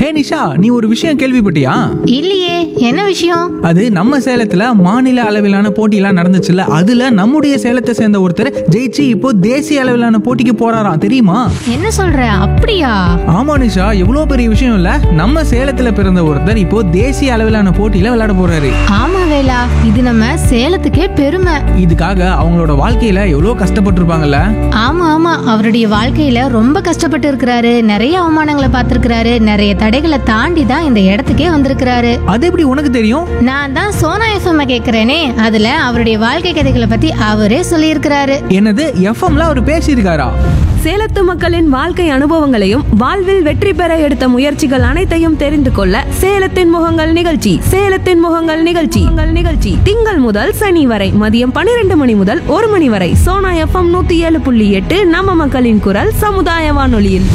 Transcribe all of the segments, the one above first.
ஹே நிஷா நீ ஒரு விஷயம் கேள்விப்பட்டியா இல்லையே என்ன விஷயம் அது நம்ம சேலத்துல மாநில அளவிலான போட்டியெல்லாம் நடந்துச்சுல்ல அதுல நம்முடைய சேலத்தை சேர்ந்த ஒருத்தர் ஜெயிச்சு இப்போ தேசிய அளவிலான போட்டிக்கு போறாராம் தெரியுமா என்ன சொல்ற அப்படியா ஆமா நிஷா எவ்வளோ பெரிய விஷயம் இல்ல நம்ம சேலத்துல பிறந்த ஒருத்தர் இப்போ தேசிய அளவிலான போட்டியில விளையாட போறாரு ஆமா வேலா இது நம்ம சேலத்துக்கே பெருமை இதுக்காக அவங்களோட வாழ்க்கையில எவ்வளோ கஷ்டப்பட்டிருப்பாங்கல்ல ஆமா ஆமா அவருடைய வாழ்க்கையில ரொம்ப கஷ்டப்பட்டு இருக்கிறாரு நிறைய அவமானங்களை பார்த்திருக்கிறாரு நிறைய தடைகளை தாண்டி தான் இந்த இடத்துக்கே வந்திருக்கிறாரு அது எப்படி உனக்கு தெரியும் நான் தான் சோனா எஃப்எம் கேக்குறேனே அதுல அவருடைய வாழ்க்கை கதைகளை பத்தி அவரே சொல்லியிருக்கிறாரு என்னது எஃப்எம்ல அவர் பேசியிருக்காரா சேலத்து மக்களின் வாழ்க்கை அனுபவங்களையும் வாழ்வில் வெற்றி பெற எடுத்த முயற்சிகள் அனைத்தையும் தெரிந்து கொள்ள சேலத்தின் முகங்கள் நிகழ்ச்சி சேலத்தின் முகங்கள் நிகழ்ச்சி உங்கள் நிகழ்ச்சி திங்கள் முதல் சனி வரை மதியம் பன்னிரண்டு மணி முதல் ஒரு மணி வரை சோனா எஃப்எம் நூத்தி ஏழு புள்ளி எட்டு நம்ம மக்களின் குரல் சமுதாய வானொலியில்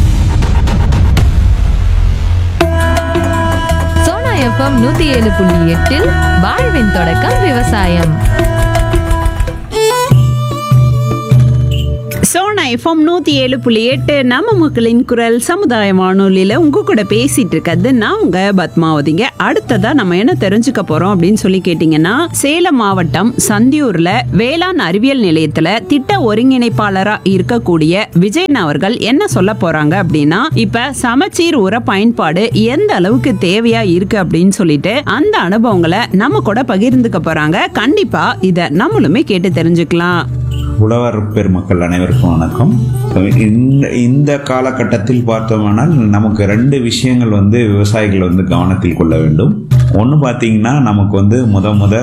சோனா எஃப்எம் நூத்தி ஏழு புள்ளி எட்டில் வாழ்வின் தொடக்கம் விவசாயம் சோனா எஃப்எம் நூத்தி ஏழு புள்ளி எட்டு நம்ம மக்களின் குரல் சமுதாய வானொலியில உங்க கூட பேசிட்டு இருக்கிறது நான் உங்க பத்மாவதிங்க அடுத்ததா நம்ம என்ன தெரிஞ்சுக்க போறோம் அப்படின்னு சொல்லி கேட்டீங்கன்னா சேலம் மாவட்டம் சந்தியூர்ல வேளாண் அறிவியல் நிலையத்துல திட்ட ஒருங்கிணைப்பாளரா இருக்கக்கூடிய விஜயன் அவர்கள் என்ன சொல்ல போறாங்க அப்படின்னா இப்ப சமச்சீர் உர பயன்பாடு எந்த அளவுக்கு தேவையா இருக்கு அப்படின்னு சொல்லிட்டு அந்த அனுபவங்களை நம்ம கூட பகிர்ந்துக்க போறாங்க கண்டிப்பா இத நம்மளுமே கேட்டு தெரிஞ்சுக்கலாம் உழவர் பெருமக்கள் அனைவருக்கும் வணக்கம் இந்த இந்த காலகட்டத்தில் பார்த்தோம்னால் நமக்கு ரெண்டு விஷயங்கள் வந்து விவசாயிகள் வந்து கவனத்தில் கொள்ள வேண்டும் ஒன்று பார்த்தீங்கன்னா நமக்கு வந்து முத முத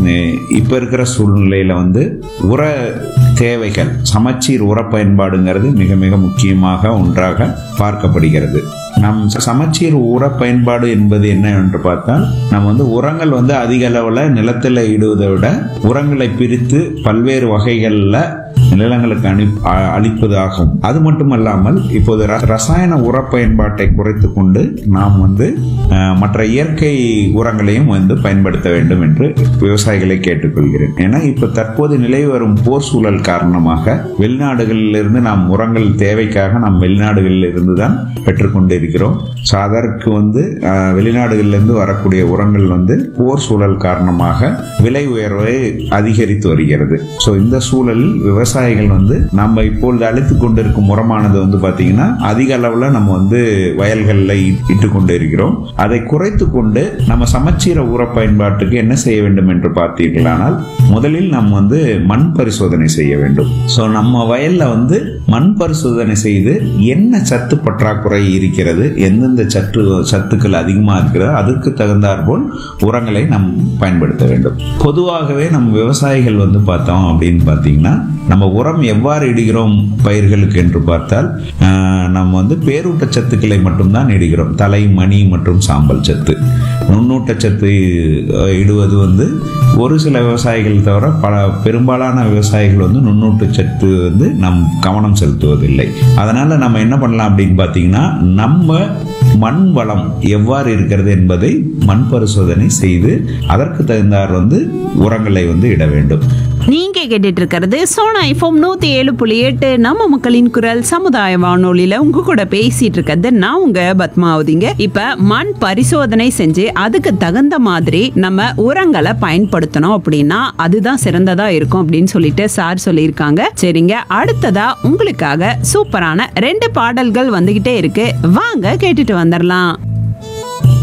இப்போ இருக்கிற சூழ்நிலையில் வந்து உர தேவைகள் சமச்சீர் உர பயன்பாடுங்கிறது மிக மிக முக்கியமாக ஒன்றாக பார்க்கப்படுகிறது நம் சமச்சீர் உர பயன்பாடு என்பது என்ன என்று பார்த்தால் நம்ம வந்து உரங்கள் வந்து அதிக அளவில் நிலத்தில் இடுவதை விட உரங்களை பிரித்து பல்வேறு வகைகளில் நிலங்களுக்கு அனி அ- அளிப்பதாகும் அது மட்டுமல்லாமல் இப்போது ர- ரசாயன உர பயன்பாட்டை குறைத்து கொண்டு நாம் வந்து அஹ், மற்ற இயற்கை உரங்களையும் வந்து பயன்படுத்த வேண்டும் என்று விவசாயிகளை கேட்டுக்கொள்கிறேன் ஏன்னா இப்போ தற்போது நிலவி வரும் போர் சூழல் காரணமாக வெளிநாடுகளிலிருந்து நாம் உரங்கள் தேவைக்காக நாம் வெளிநாடுகளில் இருந்து தான் பெற்றுக்கொண்டிருக்கிறோம் ஸோ அதற்கு வந்து அஹ், வெளிநாடுகளிலிருந்து வரக்கூடிய உரங்கள் வந்து போர் சூழல் காரணமாக விலை உயர்வை அதிகரித்து வருகிறது ஸோ இந்த சூழலில் விவசாயிகள் வந்து நம்ம இப்பொழுது அழித்து கொண்டிருக்கும் உரமானது வந்து பார்த்தீங்கன்னா அதிக அளவில் நம்ம வந்து வயல்களில் இட்டு கொண்டு இருக்கிறோம் அதை குறைத்து கொண்டு நம்ம சமச்சீர உர பயன்பாட்டுக்கு என்ன செய்ய வேண்டும் என்று பார்த்தீர்களானால் முதலில் நாம் வந்து மண் பரிசோதனை செய்ய வேண்டும் ஸோ நம்ம வயல்ல வந்து மண் பரிசோதனை செய்து என்ன சத்து பற்றாக்குறை இருக்கிறது எந்தெந்த சத்து சத்துக்கள் அதிகமாக இருக்கிறதோ அதற்கு தகுந்தாற்போல் உரங்களை நாம் பயன்படுத்த வேண்டும் பொதுவாகவே நம்ம விவசாயிகள் வந்து பார்த்தோம் அப்படின்னு பார்த்தீங்கன்னா நம்ம உரம் எவ்வாறு இடுகிறோம் பயிர்களுக்கு என்று பார்த்தால் ஆஹ், நம்ம வந்து பேரூட்டச்சத்துக்களை மட்டும்தான் இடுகிறோம் தலை மணி மற்றும் சாம்பல் சத்து நுண்ணூட்டச்சத்து அஹ், இடுவது வந்து ஒரு சில விவசாயிகள் தவிர பல பெரும்பாலான விவசாயிகள் வந்து நுண்ணூட்டச்சத்து வந்து நம் கவனம் செலுத்துவதில்லை அதனால நம்ம என்ன பண்ணலாம் அப்படின்னு பார்த்தீங்கன்னா நம்ம மண் வளம் எவ்வாறு இருக்கிறது என்பதை மண் பரிசோதனை செய்து அதற்கு தகுந்தார் வந்து உரங்களை வந்து இட வேண்டும் நீங்க கேட்டுட்டு இருக்கிறது சோனா ஐஃபோம் நூத்தி ஏழு புள்ளி எட்டு நம்ம மக்களின் குரல் சமுதாய வானொலியில உங்க கூட பேசிட்டு இருக்கிறது நான் உங்க பத்மாவதிங்க இப்ப மண் பரிசோதனை செஞ்சு அதுக்கு தகுந்த மாதிரி நம்ம உரங்களை பயன்படுத்தணும் அப்படின்னா அதுதான் சிறந்ததா இருக்கும் அப்படின்னு சொல்லிட்டு சார் சொல்லியிருக்காங்க சரிங்க அடுத்ததா உங்களுக்காக சூப்பரான ரெண்டு பாடல்கள் வந்துகிட்டே இருக்கு வாங்க கேட்டுட்டு வந்துடலாம்